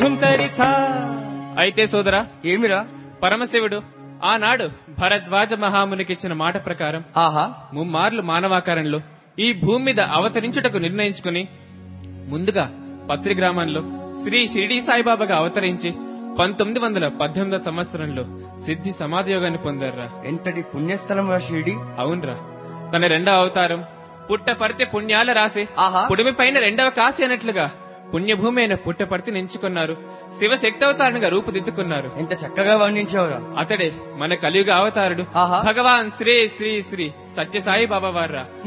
ధుంతరిథ అయితే సోదరా ఏమిరా పరమశివుడు ఆనాడు భరద్వాజ మహామునికిచ్చిన మాట ప్రకారం ఆహా ముమ్మార్లు మానవాకారంలో ఈ భూమి మీద అవతరించుటకు నిర్ణయించుకుని ముందుగా పత్రి గ్రామంలో శ్రీ షిరిడి సాయిబాబాగా అవతరించి పంతొమ్మిది వందల పద్దెనిమిదో సంవత్సరంలో సిద్ధి సమాధి యోగాన్ని పొందారురా ఎంతటి పుణ్యస్థలం రా షిరిడి అవునరా తన రెండవ అవతారం పుట్టపర్తి పుణ్యాల రాసి ఆహా. పుడిమి పైన రెండవ కాశీ అన్నట్లుగా పుణ్యభూమి అయిన పుట్టపర్తిని ఎంచుకున్నారు శివశక్తి అవతారణగా రూపుదిద్దుకున్నారు ఎంత చక్కగా వర్ణించావురా అతడే మన కలియుగ అవతారుడు ఆహా. భగవాన్ శ్రీ శ్రీ శ్రీ సత్యసాయి బాబా వారా